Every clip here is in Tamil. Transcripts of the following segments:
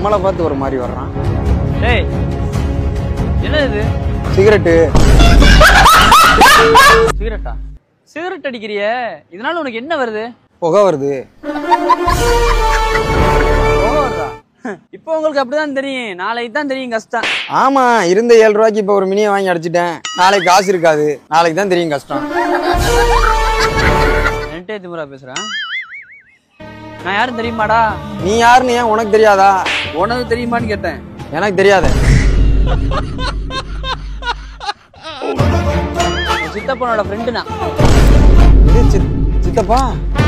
நம்மளை பார்த்து ஒரு மாதிரி வர்றான் டேய் என்ன இது சிகரெட்டு சிகரெட்டா சிகரெட் அடிக்கிறியே இதனால உனக்கு என்ன வருது புகை வருது கோவம் வருதா இப்போ உங்களுக்கு அப்படிதான் தெரியும் நாளைக்கு தான் தெரியும் கஷ்டம் ஆமா இருந்த ஏழு ரூபாய்க்கு இப்ப ஒரு மினியை வாங்கி அடிச்சிட்டேன் நாளைக்கு காசு இருக்காது நாளைக்கு தான் தெரியும் கஷ்டம் என்கிட்ட திமுறா பேசுறேன் நான் யாரும் தெரியுமாடா நீ யாருன்னு ஏன் உனக்கு தெரியாதா உனக்கு தெரியுமான்னு கேட்டேன் எனக்கு தெரியாத என் சித்தப்பனோட ஃப்ரெண்டு நான் இது சித்- சித்தப்பா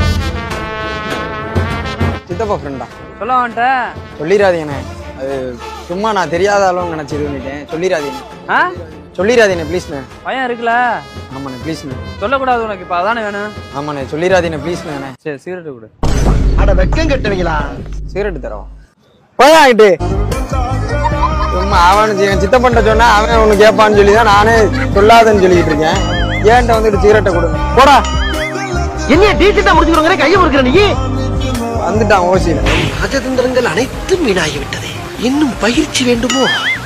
சித்தப்பா ஃப்ரெண்டா சொல்ல வந்துட்டேன் சொல்லிடாதீங்கண்ணே அது சும்மா நான் தெரியாத அளவு நினைச்சு இது பண்ணிட்டேன் சொல்லிடாதீங்க ஆ சொல்லிடாதீங்க ப்ளீஸ்ண்ணே பையன் இருக்குல்ல ஆமாண்ணே ப்ளீஸ்ண்ணே சொல்லக்கூடாது உனக்கு இப்போ அதானே வேணும் ஆமாண்ணே சொல்லிடாதீங்க ப்ளீஸ்ண்ணே சரி சிகரெட்டு கொடு அட வெக்கம் கட்டுவீங்களா சிகரெட்டு தரவா போய் ஆகிட்டு சும்மா அவனு என் சித்தப்பன்ட்ட சொன்னா அவன் ஒன்று கேட்பான்னு சொல்லி தான் நானே சொல்லாதன்னு சொல்லிக்கிட்டு இருக்கேன் ஏன்ட்ட வந்துட்டு சிகரெட்டை கொடுங்க போடா என்னைய டீச்சர்ட்டா முடிச்சுக்கிறோங்கிற கையை முறுக்கிற நீ வந்துட்டான் ஓசியில ராஜதந்திரங்கள் அனைத்தும் வீணாகிவிட்டது இன்னும் பயிற்சி வேண்டுமோ